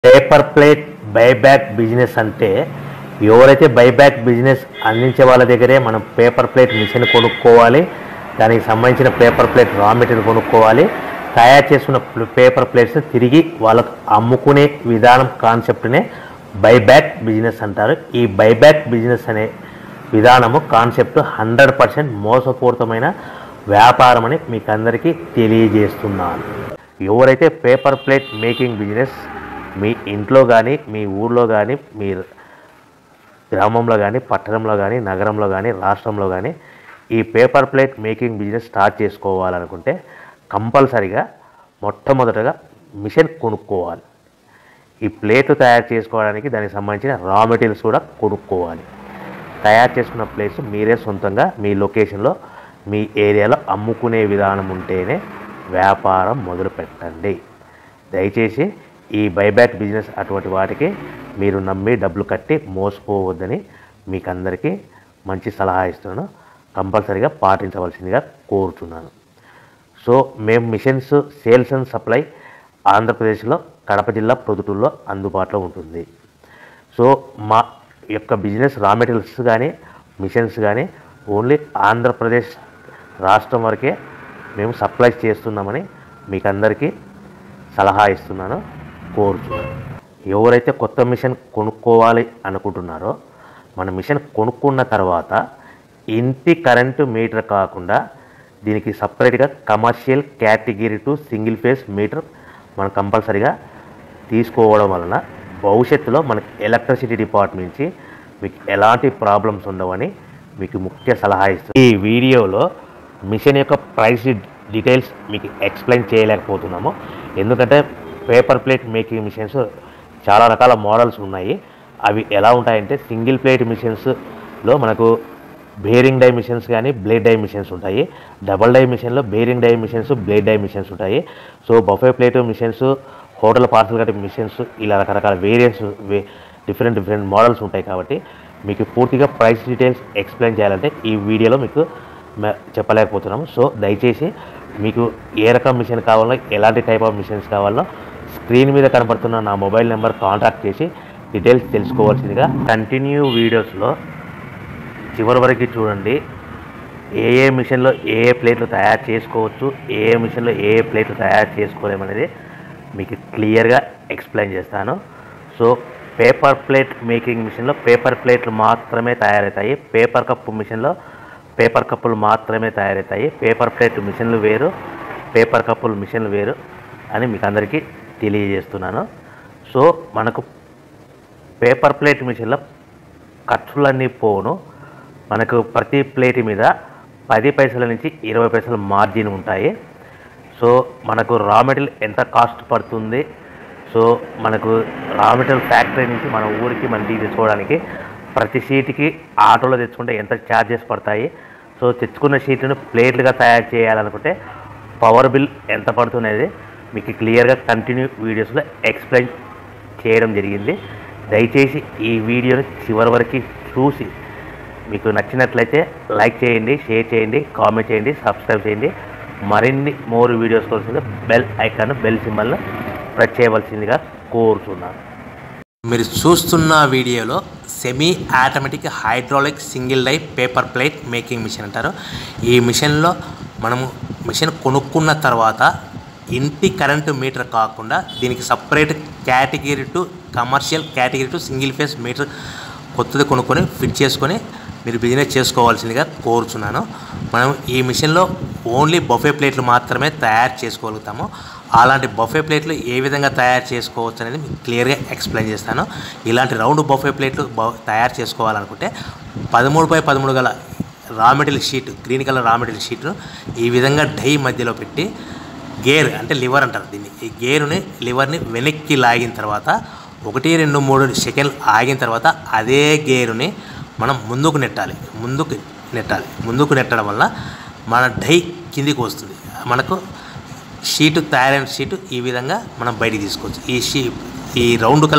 paper plate buyback business అంటే ఎవరైతే buyback business అందించే వాళ్ళ దగ్గరే మనం పేపర్ ప్లేట్ మిషన్ కొనుక్కోవాలి దానికి సంబంధించిన పేపర్ ప్లేట్ రా మెటీరియల్ కొనుక్కోవాలి తయారు చేసుకున్న పేపర్ ప్లేట్స్ తిరిగి వాళ్ళకు అమ్ముకునే విధానం కాన్సెప్ట్నే బైబ్యాక్ బిజినెస్ అంటారు ఈ బైబ్యాక్ బిజినెస్ అనే విధానము కాన్సెప్ట్ హండ్రెడ్ పర్సెంట్ మోసపూరితమైన వ్యాపారం అని మీకు అందరికీ తెలియజేస్తున్నాను ఎవరైతే పేపర్ ప్లేట్ మేకింగ్ బిజినెస్ మీ ఇంట్లో కానీ మీ ఊర్లో కానీ మీ గ్రామంలో కానీ పట్టణంలో కానీ నగరంలో కానీ రాష్ట్రంలో కానీ ఈ paper plate making business start చేసుకోవాలనుకుంటే కంపల్సరిగా మొట్టమొదటగా మిషన్ కొనుక్కోవాలి ఈ ప్లేట్లు తయారు చేసుకోవడానికి దానికి సంబంధించిన రా మెటీరియల్స్ కూడా కొనుక్కోవాలి తయారు చేసుకున్న ప్లేస్ మీరే సొంతంగా మీ లొకేషన్లో మీ ఏరియాలో అమ్ముకునే విధానం ఉంటేనే వ్యాపారం మొదలు పెట్టండి దయచేసి ఈ బైబ్యాక్ బిజినెస్ అటువంటి వాటికి మీరు నమ్మి డబ్బులు కట్టి మోసపోవద్దని మీకు అందరికీ మంచి సలహా ఇస్తున్నాను కంపల్సరీగా పాటించవలసిందిగా కోరుతున్నాను సో మేము మిషన్స్ సేల్స్ అండ్ సప్లై ఆంధ్రప్రదేశ్లో కడప జిల్లా ప్రొద్దుటూరులో అందుబాటులో ఉంటుంది సో మా యొక్క బిజినెస్ రా మెటీరియల్స్ కానీ మిషన్స్ కానీ ఓన్లీ ఆంధ్రప్రదేశ్ రాష్ట్రం వరకే మేము సప్లై చేస్తున్నామని మీకు అందరికీ సలహా ఇస్తున్నాను కోరుచున్నాను ఎవరైతే కొత్త మిషన్ కొనుక్కోవాలి అనుకుంటున్నారో మన మిషన్ కొనుక్కున్న తర్వాత ఇంటి కరెంటు మీటర్ కాకుండా దీనికి సపరేట్గా commercial category two single phase meter మనం కంపల్సరీగా తీసుకోవడం వలన భవిష్యత్తులో మనకి ఎలక్ట్రిసిటీ డిపార్ట్మెంట్ నుంచి మీకు ఎలాంటి ప్రాబ్లమ్స్ ఉండవని మీకు ముఖ్య సలహా ఇస్తుంది ఈ వీడియోలో మిషన్ యొక్క ప్రైస్ డీటెయిల్స్ మీకు ఎక్స్ప్లెయిన్ చేయలేకపోతున్నాము ఎందుకంటే పేపర్ ప్లేట్ మేకింగ్ మిషన్స్ చాలా రకాల మోడల్స్ ఉన్నాయి అవి ఎలా ఉంటాయంటే సింగిల్ ప్లేట్ మిషన్స్లో మనకు బేరింగ్ డై మిషన్స్ కానీ బ్లేడ్ డై మిషన్స్ ఉంటాయి డబల్ డై మిషన్లో bearing die machines blade die machines ఉంటాయి so buffet plate machines hotel parcel కట్టే మిషన్స్ ఇలా రకరకాల వేరియన్స్ డిఫరెంట్ డిఫరెంట్ మోడల్స్ ఉంటాయి కాబట్టి మీకు పూర్తిగా ప్రైస్ డీటెయిల్స్ ఎక్స్ప్లెయిన్ చేయాలంటే ఈ వీడియోలో మీకు మ- చెప్పలేకపోతున్నాము సో దయచేసి మీకు ఏ రకం మిషన్ కావాలో ఎలాంటి టైప్ ఆఫ్ మిషన్స్ కావాలో స్క్రీన్ మీద కనపడుతున్న నా మొబైల్ నెంబర్ కాంటాక్ట్ చేసి డీటెయిల్స్ తెలుసుకోవాల్సిందిగా కంటిన్యూ వీడియోస్లో చివరి వరకు చూడండి ఏ ఏ మిషన్లో ఏ ఏ ప్లేట్లు తయారు చేసుకోవచ్చు ఏ ఏ మిషన్లో ఏ ఏ ప్లేట్లు తయారు చేసుకోలేమనేది మీకు క్లియర్గా ఎక్స్ప్లెయిన్ చేస్తాను సో పేపర్ ప్లేట్ మేకింగ్ మిషన్లో పేపర్ ప్లేట్లు మాత్రమే తయారవుతాయి పేపర్ కప్పు మిషన్లో పేపర్ కప్పులు మాత్రమే తయారవుతాయి పేపర్ ప్లేట్ మిషన్లు వేరు పేపర్ కప్పులు మిషన్లు వేరు అని మీకు అందరికీ తెలియజేస్తున్నాను సో మనకు పేపర్ ప్లేట్ మిషన్లో ఖర్చులన్నీ పోను మనకు ప్రతి ప్లేట్ మీద పది పైసల నుంచి ఇరవై పైసల మార్జిన్ ఉంటాయి సో మనకు రా మెటీరియల్ ఎంత కాస్ట్ పడుతుంది సో మనకు రా మెటీరియల్ ఫ్యాక్టరీ నుంచి మన ఊరికి మన ఇంటికి తెచ్చుకోవడానికి ప్రతి షీట్కి ఆటోలో తెచ్చుకుంటే ఎంత ఛార్జెస్ పడతాయి సో తెచ్చుకున్న షీట్లను ప్లేట్లుగా తయారు చేయాలనుకుంటే పవర్ బిల్ ఎంత పడుతున్నది మీకు క్లియర్గా కంటిన్యూ వీడియోస్లో ఎక్స్ప్లెయిన్ చేయడం జరిగింది దయచేసి ఈ వీడియోని చివరి వరకు చూసి మీకు నచ్చినట్లయితే లైక్ చేయండి షేర్ చేయండి కామెంట్ చేయండి సబ్స్క్రైబ్ చేయండి మరిన్ని మోర్ వీడియోస్ కోసం బెల్ ఐకాన్ బెల్ సింబల్ను ప్రెస్ చేయవలసిందిగా కోరుతున్నాను మీరు చూస్తున్న వీడియోలో semi automatic hydraulic single die paper plate making machine అంటారు ఈ మిషన్లో మనము మిషన్ కొనుక్కున్న తర్వాత ఇంటి కరెంటు మీటర్ కాకుండా దీనికి separate category two commercial category two single phase meter కొత్తది కొనుక్కొని ఫిట్ చేసుకొని మీరు బిజినెస్ చేసుకోవాల్సిందిగా కోరుచున్నాను మనం ఈ మిషన్లో ఓన్లీ బఫే ప్లేట్లు మాత్రమే తయారు చేసుకోగలుగుతాము అలాంటి బఫే ప్లేట్లు ఏ విధంగా తయారు చేసుకోవచ్చు అనేది మీకు క్లియర్గా ఎక్స్ప్లెయిన్ చేస్తాను ఇలాంటి రౌండ్ బఫే ప్లేట్లు బ- తయారు చేసుకోవాలనుకుంటే పదమూడు బై పదమూడు గల raw material sheet green colour raw material షీట్ను ఈ విధంగా డై మధ్యలో పెట్టి గేర్ అంటే లివర్ అంటారు దీన్ని ఈ గేరుని లివర్ని వెనక్కి లాగిన తర్వాత ఒకటి రెండు మూడు సెకండ్లు ఆగిన తర్వాత అదే గేరుని మనం ముందుకు నెట్టాలి ముందుకు నెట్టాలి ముందుకు నెట్టడం వల్ల మన డై కిందికి వస్తుంది మనకు షీటు తయారైన షీటు ఈ విధంగా మనం బయటికి తీసుకోవచ్చు ఈ షీ ఈ round colour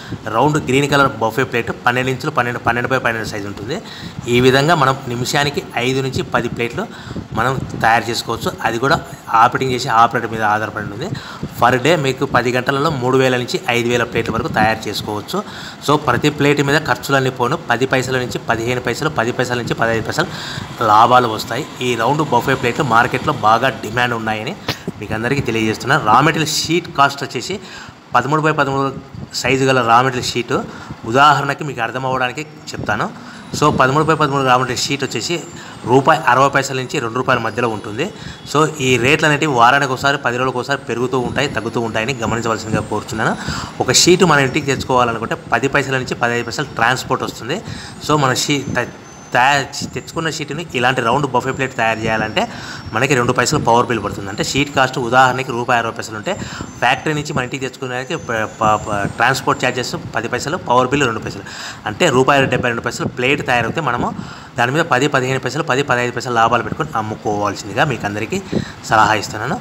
round green colour buffet plate పన్నెండు ఇంచులు పన్నెండు పన్నెండు బై పన్నెండు సైజు ఉంటుంది ఈ విధంగా మనం నిమిషానికి ఐదు నుంచి పది ప్లేట్లు మనం తయారు చేసుకోవచ్చు అది కూడా ఆపరేటింగ్ చేసే ఆపరేటర్ మీద ఆధారపడి ఉంటుంది పర్ డే మీకు పది గంటలలో మూడు వేల నుంచి ఐదు వేల ప్లేట్ల వరకు తయారు చేసుకోవచ్చు సో ప్రతి ప్లేట్ మీద ఖర్చులన్నీ పోను పది పైసల నుంచి పదిహేను పైసలు పది పైసల నుంచి పదహైదు పైసలు లాభాలు వస్తాయి ఈ రౌండ్ బఫే ప్లేట్లు మార్కెట్లో బాగా డిమాండ్ ఉన్నాయని మీకు అందరికీ తెలియజేస్తున్నాను రా మెటీరియల్ షీట్ కాస్ట్ వచ్చేసి పదమూడు బై పదమూడు సైజు గల రా మెటీరియల్ షీటు ఉదాహరణకి మీకు అర్థం అవ్వడానికి చెప్తాను సో పదమూడు బై పదమూడు రా మెటీరియల్ షీట్ వచ్చేసి రూపాయి అరవై పైసల నుంచి రెండు రూపాయల మధ్యలో ఉంటుంది సో ఈ రేట్లు అనేటివి వారానికి ఒకసారి పది రోజులకు ఒకసారి పెరుగుతూ ఉంటాయి తగ్గుతూ ఉంటాయని గమనించవలసిందిగా కోరుచున్నాను ఒక షీటు మన ఇంటికి తెచ్చుకోవాలనుకుంటే పది పైసల నుంచి పదహైదు పైసలు ట్రాన్స్పోర్ట్ వస్తుంది సో మన షీ త- తయారు తెచ్చుకున్న షీట్ని ఇలాంటి రౌండ్ బఫే ప్లేట్ తయారు చేయాలంటే మనకి రెండు పైసలు పవర్ బిల్ పడుతుంది అంటే షీట్ కాస్ట్ ఉదాహరణకి రూపాయి అరవై పైసలు ఉంటే ఫ్యాక్టరీ నుంచి మన ఇంటికి తెచ్చుకునేకి ప- ప- ప- ట్రాన్స్పోర్ట్ ఛార్జెస్ పది పైసలు పవర్ బిల్ రెండు పైసలు అంటే రూపాయి డెబ్బై రెండు పైసలు ప్లేట్ తయారైతే మనము దాని మీద పది పదిహేను పైసలు పది పదహైదు పైసలు లాభాలు పెట్టుకొని అమ్ముకోవాల్సిందిగా మీకు అందరికీ సలహా ఇస్తున్నాను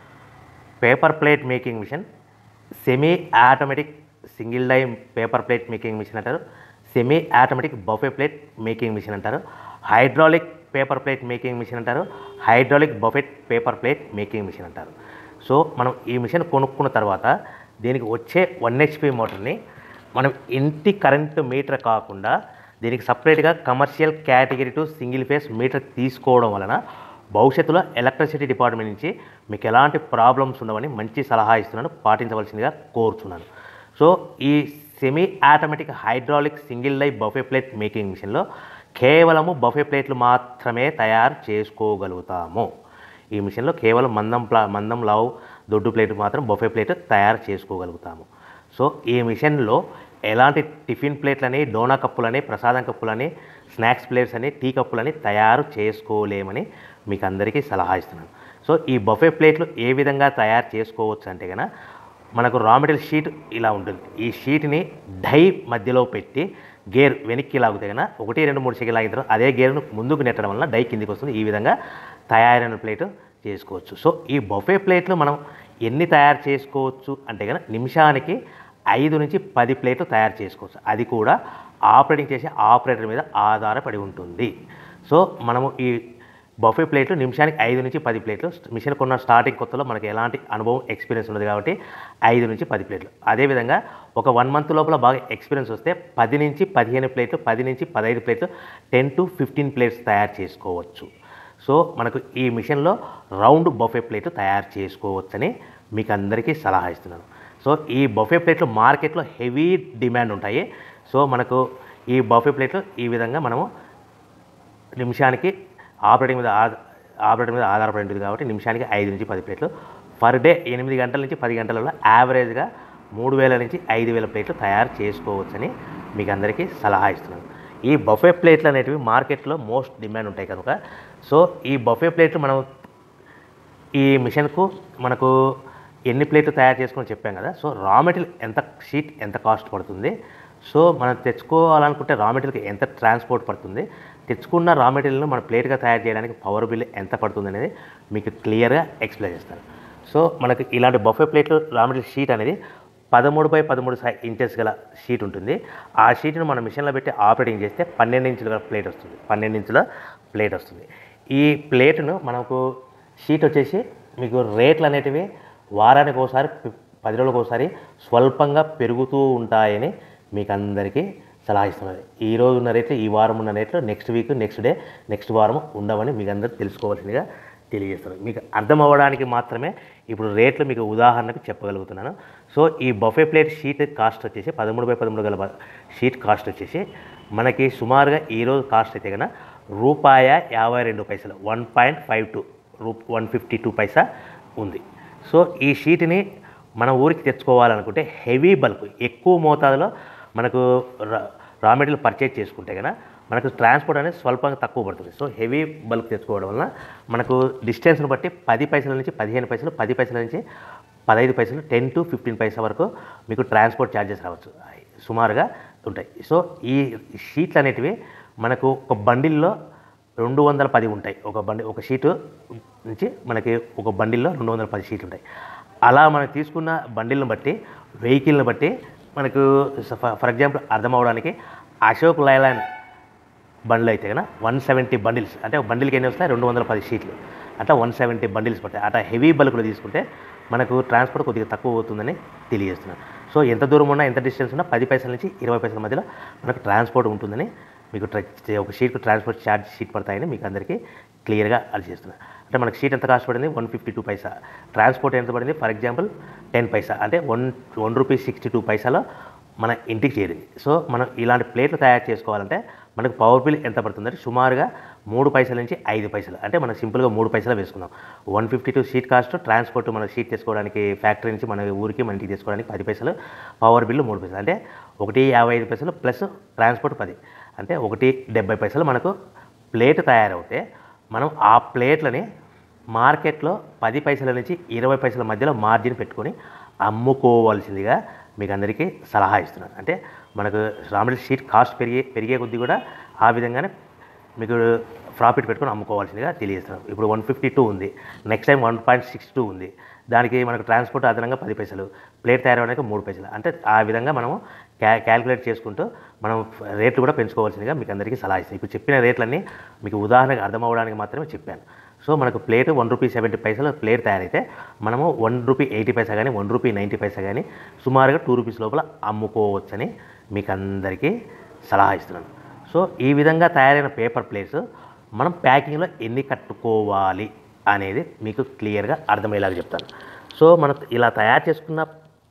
paper plate making machine semi automatic single die paper plate making machine అంటారు semi automatic buffet plate making machine అంటారు hydraulic paper plate making machine అంటారు hydraulic buffet paper plate making machine అంటారు సో మనం ఈ మిషన్ కొనుక్కున్న తర్వాత దీనికి వచ్చే వన్ హెచ్పి మోటార్ని మనం ఇంటి కరెంటు మీటర్ కాకుండా దీనికి సపరేట్గా commercial category two single phase meter తీసుకోవడం వలన భవిష్యత్తులో ఎలక్ట్రిసిటీ డిపార్ట్మెంట్ నుంచి మీకు ఎలాంటి ప్రాబ్లమ్స్ ఉండవని మంచి సలహా ఇస్తున్నాను పాటించవలసిందిగా కోరుతున్నాను సో ఈ semi automatic hydraulic single die buffet plate making మిషన్లో కేవలము బఫే ప్లేట్లు మాత్రమే తయారు చేసుకోగలుగుతాము ఈ మిషన్లో కేవలం మందం ప్లా మందం లావు దొడ్డు ప్లేట్ మాత్రం బఫే ప్లేట్ తయారు చేసుకోగలుగుతాము సో ఈ మిషన్లో ఎలాంటి టిఫిన్ ప్లేట్లని డోనా కప్పులని ప్రసాదం కప్పులని స్నాక్స్ ప్లేట్స్ అని టీ కప్పులని తయారు చేసుకోలేమని మీకు అందరికీ సలహా ఇస్తున్నాను సో ఈ బఫే ప్లేట్లు ఏ విధంగా తయారు చేసుకోవచ్చు అంటే కనుక మనకు రా మెటీరియల్ షీట్ ఇలా ఉంటుంది ఈ షీట్ని డై మధ్యలో పెట్టి గేర్ వెనక్కి లాగితే కనుక ఒకటి రెండు మూడు సెకండ్ లాగిన తర్వాత అదే గేర్ను ముందుకు నెట్టడం వల్ల డై కిందికి వస్తుంది ఈ విధంగా తయారైన ప్లేట్ చేసుకోవచ్చు సో ఈ బఫే ప్లేట్లు మనం ఎన్ని తయారు చేసుకోవచ్చు అంటే కనుక నిమిషానికి ఐదు నుంచి పది ప్లేట్లు తయారు చేసుకోవచ్చు అది కూడా ఆపరేటింగ్ చేసే ఆపరేటర్ మీద ఆధారపడి ఉంటుంది సో మనము ఈ బఫే ప్లేట్లు నిమిషానికి ఐదు నుంచి పది ప్లేట్లు మిషన్ కొన్న స్టార్టింగ్ కొత్తలో మనకి ఎలాంటి అనుభవం ఎక్స్పీరియన్స్ ఉన్నది కాబట్టి ఐదు నుంచి పది ప్లేట్లు అదేవిధంగా ఒక వన్ మంత్ లోపల బాగా ఎక్స్పీరియన్స్ వస్తే పది నుంచి పదిహేను ప్లేట్లు పది నుంచి పదహైదు ప్లేట్లు టెన్ టు ఫిఫ్టీన్ ప్లేట్స్ తయారు చేసుకోవచ్చు సో మనకు ఈ మిషన్లో రౌండ్ బఫే ప్లేట్ తయారు చేసుకోవచ్చని మీకు అందరికీ సలహా ఇస్తున్నాను సో ఈ బఫే ప్లేట్లు మార్కెట్లో హెవీ డిమాండ్ ఉంటాయి సో మనకు ఈ బఫే ప్లేట్లు ఈ విధంగా మనము నిమిషానికి ఆపరేటింగ్ మీద ఆధ- ఆపరేటర్ మీద ఆధారపడి ఉంటుంది కాబట్టి నిమిషానికి ఐదు నుంచి పది ప్లేట్లు పర్ డే ఎనిమిది గంటల నుంచి పది గంటలలో యావరేజ్గా మూడు వేల నుంచి ఐదు వేల ప్లేట్లు తయారు చేసుకోవచ్చని మీకు అందరికీ సలహా ఇస్తున్నాను ఈ బఫే ప్లేట్లు అనేటివి మార్కెట్లో మోస్ట్ డిమాండ్ ఉంటాయి కనుక సో ఈ బఫే ప్లేట్లు మనం ఈ మిషన్కు మనకు ఎన్ని ప్లేట్లు తయారు చేసుకొని చెప్పాం కదా సో రా మెటీరియల్ ఎంత షీట్ ఎంత కాస్ట్ పడుతుంది సో మనం తెచ్చుకోవాలనుకుంటే రా మెటీరియల్కి ఎంత ట్రాన్స్పోర్ట్ పడుతుంది తెచ్చుకున్న రా మెటీరియల్ను మన ప్లేట్గా తయారు చేయడానికి పవర్ బిల్ ఎంత పడుతుంది అనేది మీకు క్లియర్గా ఎక్స్ప్లెయిన్ చేస్తాను సో మనకి ఇలాంటి బఫే ప్లేట్లు రా మెటీరియల్ షీట్ అనేది పదమూడు బై పదమూడు సై ఇంచెస్ గల షీట్ ఉంటుంది ఆ షీట్ను మన మిషన్లో పెట్టి ఆపరేటింగ్ చేస్తే పన్నెండు ఇంచుల గల ప్లేట్ వస్తుంది పన్నెండు ఇంచుల ప్లేట్ వస్తుంది ఈ ప్లేట్ను మనకు షీట్ వచ్చేసి మీకు రేట్లు అనేటివి వారానికి ఒకసారి ప- పది రోజులకు ఒకసారి స్వల్పంగా పెరుగుతూ ఉంటాయని మీకు అందరికీ సలహా ఇస్తున్నది ఈ రోజు ఉన్న రేట్లు ఈ వారం ఉన్న రేట్లు next week next day next వారం ఉండవని మీకు అందరూ తెలుసుకోవాల్సిందిగా తెలియజేస్తున్నాను మీకు అర్థం అవ్వడానికి మాత్రమే ఇప్పుడు రేట్లు మీకు ఉదాహరణకు చెప్పగలుగుతున్నాను సో ఈ బఫే ప్లేట్ షీట్ కాస్ట్ వచ్చేసి పదమూడు బై పదమూడు గల బ- షీట్ కాస్ట్ వచ్చేసి మనకి సుమారుగా ఈరోజు కాస్ట్ అయితే కనుక రూపాయ యాభై రెండు పైసలు వన్ పాయింట్ ఫైవ్ టూ రూ వన్ ఫిఫ్టీ టూ పైసా ఉంది సో ఈ షీట్ని మన ఊరికి తెచ్చుకోవాలనుకుంటే హెవీ బల్క్ ఎక్కువ మోతాదులో మనకు రా రా మెటీరియల్ పర్చేజ్ చేసుకుంటే కనుక మనకు ట్రాన్స్పోర్ట్ అనేది స్వల్పంగా తక్కువ పడుతుంది సో హెవీ బల్క్ తెచ్చుకోవడం వలన మనకు డిస్టెన్స్ని బట్టి పది పైసల నుంచి పదిహేను పైసలు పది పైసల నుంచి పదహైదు పైసలు టెన్ టు ఫిఫ్టీన్ పైసా వరకు మీకు ట్రాన్స్పోర్ట్ ఛార్జెస్ రావచ్చు సుమారుగా ఉంటాయి సో ఈ షీట్లు అనేటివి మనకు ఒక బండిల్లో రెండు వందల పది ఉంటాయి ఒక బండి ఒక షీటు నుంచి మనకి ఒక బండిల్లో రెండు వందల పది షీట్లు ఉంటాయి అలా మనం తీసుకున్న బండిల్ని బట్టి వెహికల్ని బట్టి మనకు ఫర్ ఎగ్జాంపుల్ అర్థం అవడానికి అశోక్ లైలాండ్ బండ్లు అయితే కనుక వన్ సెవెంటీ బండిల్స్ అంటే ఒక బండిల్కి ఎన్ని వస్తాయి రెండు వందల పది షీట్లు అట్లా వన్ సెవెంటీ బండిల్స్ పడతాయి అట్లా హెవీ బల్క్లో తీసుకుంటే మనకు ట్రాన్స్పోర్ట్ కొద్దిగా తక్కువ అవుతుందని తెలియజేస్తున్నాను సో ఎంత దూరం ఉన్నా ఎంత డిస్టెన్స్ ఉన్నా పది పైసల నుంచి ఇరవై పైసల మధ్యలో మనకు ట్రాన్స్పోర్ట్ ఉంటుందని మీకు ట్ర- ఒక షీట్కు ట్రాన్స్పోర్ట్ ఛార్జ్ షీట్ పడతాయని మీకు అందరికీ క్లియర్గా అది చేస్తున్నాను అంటే మనకు షీట్ ఎంత కాస్ట్ పడింది one fifty two paisa transport ఎంత పడింది ఫర్ ఎగ్జాంపుల్ టెన్ పైసా అంటే one one rupee sixty two పైసాలో మన ఇంటికి చేరింది సో మనం ఇలాంటి ప్లేట్లు తయారు చేసుకోవాలంటే మనకు పవర్ బిల్ ఎంత పడుతుందంటే సుమారుగా మూడు పైసల నుంచి ఐదు పైసలు అంటే మనం సింపుల్గా మూడు పైసలు వేసుకుందాం one fifty two sheet cost transport మన షీట్ తీసుకోవడానికి ఫ్యాక్టరీ నుంచి మన ఊరికి మన ఇంటికి తీసుకోవడానికి పది పైసలు పవర్ బిల్లు మూడు పైసలు అంటే ఒకటి యాభై ఐదు పైసలు ప్లస్ ట్రాన్స్పోర్ట్ పది అంటే ఒకటి డెబ్బై పైసలు మనకు ప్లేట్ తయారవుతే మనం ఆ ప్లేట్లని మార్కెట్లో పది పైసల నుంచి ఇరవై పైసల మధ్యలో మార్జిన్ పెట్టుకొని అమ్ముకోవాల్సిందిగా మీకు అందరికీ సలహా ఇస్తున్నాను అంటే మనకు రామడి షీట్ కాస్ట్ పెరిగే పెరిగే కొద్దీ కూడా ఆ విధంగానే మీకు ప్రాఫిట్ పెట్టుకొని అమ్ముకోవాల్సిందిగా తెలియజేస్తున్నాం ఇప్పుడు వన్ ఫిఫ్టీ టూ ఉంది next time one point six two ఉంది దానికి మనకు ట్రాన్స్పోర్ట్ అదనంగా పది పైసలు ప్లేట్ తయారవడానికి మూడు పైసలు అంటే ఆ విధంగా మనము క్యా క్యాలిక్యులేట్ చేసుకుంటూ మనం రేట్లు కూడా పెంచుకోవాల్సిందిగా మీకు అందరికీ సలహా ఇస్తాను ఇప్పుడు చెప్పిన రేట్లన్నీ మీకు ఉదాహరణకు అర్థం అవ్వడానికి మాత్రమే చెప్పాను సో మనకు ప్లేట్ వన్ రూపీ సెవెంటీ పైసలు ప్లేట్ తయారైతే మనము వన్ రూపీ ఎయిటీ పైసా కానీ వన్ రూపీ నైంటీ పైసా కానీ సుమారుగా టూ రూపీస్ లోపల అమ్ముకోవచ్చని మీకు అందరికీ సలహా ఇస్తున్నాను సో ఈ విధంగా తయారైన పేపర్ ప్లేట్స్ మనం ప్యాకింగ్లో ఎన్ని కట్టుకోవాలి అనేది మీకు క్లియర్గా అర్థమయ్యేలాగా చెప్తాను సో మనం ఇలా తయారు చేసుకున్న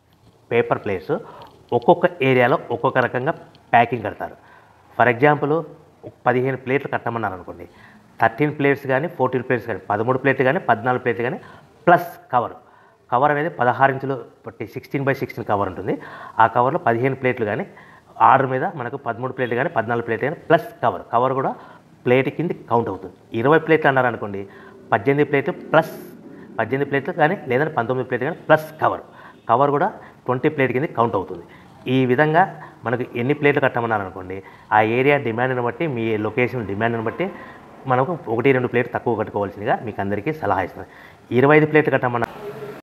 పేపర్ ప్లేట్స్ ఒక్కొక్క ఏరియాలో ఒక్కొక్క రకంగా ప్యాకింగ్ కడతారు ఫర్ ఎగ్జాంపుల్ ఒక పదిహేను ప్లేట్లు కట్టమన్నారు అనుకోండి థర్టీన్ ప్లేట్స్ కానీ ఫోర్టీన్ ప్లేట్స్ కానీ పదమూడు ప్లేట్లు కానీ పద్నాలుగు ప్లేట్లు కానీ ప్లస్ కవర్ కవర్ అనేది పదహారు ఇంచులు సిక్స్టీన్ బై సిక్స్టీన్ కవర్ ఉంటుంది ఆ కవర్లో పదిహేను ప్లేట్లు కానీ ఆర్డర్ మీద మనకు పదమూడు ప్లేట్లు కానీ పద్నాలుగు ప్లేట్లు కానీ ప్లస్ కవర్ కవర్ కూడా ప్లేట్ కింద కౌంట్ అవుతుంది ఇరవై ప్లేట్లు అన్నారు అనుకోండి పద్దెనిమిది ప్లేట్లు ప్లస్ పద్దెనిమిది ప్లేట్లు కానీ లేదంటే పంతొమ్మిది ప్లేట్లు కానీ ప్లస్ కవర్ కవర్ కూడా ట్వంటీ ప్లేట్ కింద కౌంట్ అవుతుంది ఈ విధంగా మనకు ఎన్ని ప్లేట్లు కట్టమన్నారు అనుకోండి ఆ ఏరియా డిమాండ్ని బట్టి మీ లొకేషన్ డిమాండ్ని బట్టి మనకు ఒకటి రెండు ప్లేట్లు తక్కువ కట్టుకోవాల్సిందిగా మీకు అందరికీ సలహా ఇస్తున్నాను ఇరవై ఐదు ప్లేట్లు కట్టమన్నా